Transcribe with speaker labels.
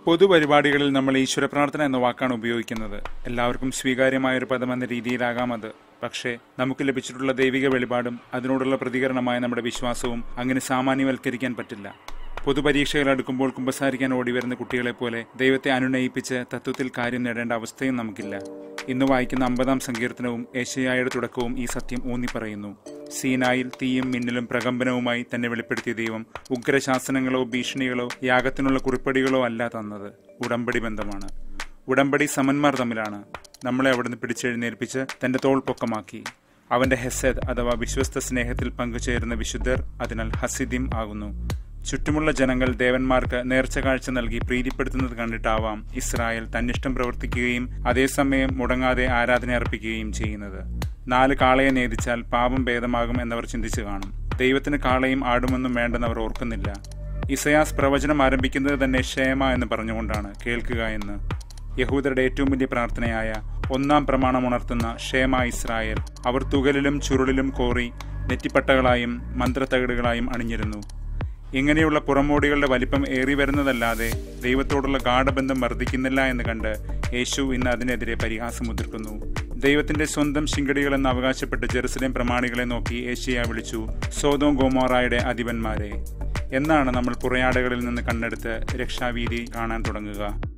Speaker 1: പൊതുപരിപാടികളിൽ നമ്മൾ ഈശ്വര പ്രാർത്ഥന എന്ന വാക്കാണ് ഉപയോഗിക്കുന്നത് എല്ലാവർക്കും സ്വീകാര്യമായ ഒരു പദമെന്ന രീതിയിലാകാം അത് പക്ഷേ നമുക്ക് ലഭിച്ചിട്ടുള്ള ദൈവിക വെളിപാടും അതിനോടുള്ള പ്രതികരണമായ നമ്മുടെ വിശ്വാസവും അങ്ങനെ സാമാന്യവൽക്കരിക്കാൻ പറ്റില്ല പൊതുപരീക്ഷകൾ അടുക്കുമ്പോൾ കുമ്പസാരിക്കാൻ ഓടിവരുന്ന കുട്ടികളെ പോലെ ദൈവത്തെ അനുനയിപ്പിച്ച് തത്വത്തിൽ കാര്യം നേടേണ്ട അവസ്ഥയും നമുക്കില്ല ഇന്ന് വായിക്കുന്ന അമ്പതാം സങ്കീർത്തനവും ഏഷ്യയായുടെ തുടക്കവും ഈ സത്യം ഊന്നി പറയുന്നു സീനായിൽ തീയും മിന്നലും പ്രകമ്പനവുമായി തന്നെ വെളിപ്പെടുത്തിയ ദൈവം ഉഗ്രശാസനങ്ങളോ ഭീഷണികളോ യാഗത്തിനുള്ള കുറിപ്പടികളോ അല്ല തന്നത് ഉടമ്പടി ബന്ധമാണ് ഉടമ്പടി സമന്മാർ തമ്മിലാണ് നമ്മളെ അവിടുന്ന് പിടിച്ചെഴുന്നേൽപ്പിച്ച് തന്റെ തോൾ പൊക്കമാക്കി അവന്റെ ഹെസദ് അഥവാ വിശ്വസ്ത സ്നേഹത്തിൽ പങ്കുചേരുന്ന വിശുദ്ധർ അതിനാൽ ഹസിദിം ആകുന്നു ചുറ്റുമുള്ള ജനങ്ങൾ ദേവന്മാർക്ക് നേർച്ച കാഴ്ച നൽകി പ്രീതിപ്പെടുത്തുന്നത് കണ്ടിട്ടാവാം ഇസ്രായേൽ തന്നിഷ്ടം പ്രവർത്തിക്കുകയും അതേസമയം മുടങ്ങാതെ ആരാധന അർപ്പിക്കുകയും ചെയ്യുന്നത് നാല് കാളയെ നേദിച്ചാൽ പാപം ഭേദമാകും എന്നവർ ചിന്തിച്ചു കാണും ദൈവത്തിന് കാളയും ആടുമൊന്നും വേണ്ടെന്നവർ ഓർക്കുന്നില്ല ഇസയാസ് പ്രവചനം ആരംഭിക്കുന്നത് തന്നെ ക്ഷേമ എന്ന് പറഞ്ഞുകൊണ്ടാണ് കേൾക്കുക എന്ന് യഹൂദരുടെ ഏറ്റവും വലിയ പ്രാർത്ഥനയായ ഒന്നാം പ്രമാണം ഉണർത്തുന്ന ക്ഷേമ ഇസ്രായേൽ അവർ തുകലിലും ചുരുളിലും കോറി നെറ്റിപ്പട്ടകളായും മന്ത്രത്തകിടുകളായും അണിഞ്ഞിരുന്നു ഇങ്ങനെയുള്ള പുറമോടികളുടെ വലിപ്പം ഏറി വരുന്നതല്ലാതെ ദൈവത്തോടുള്ള ഗാഠബന്ധം വർദ്ധിക്കുന്നില്ല എന്ന് കണ്ട് യേശു ഇന്ന് അതിനെതിരെ പരിഹാസം മുതിർക്കുന്നു ദൈവത്തിന്റെ സ്വന്തം ശിങ്കടികൾ എന്ന് അവകാശപ്പെട്ട് ജെറുസലേം പ്രമാണികളെ നോക്കി ഏഷ്യ വിളിച്ചു സോതോം ഗോമോറായുടെ അധിപന്മാരെ എന്നാണ് നമ്മൾ പുറയാടകളിൽ നിന്ന് കണ്ണെടുത്ത് രക്ഷാവീതി കാണാൻ തുടങ്ങുക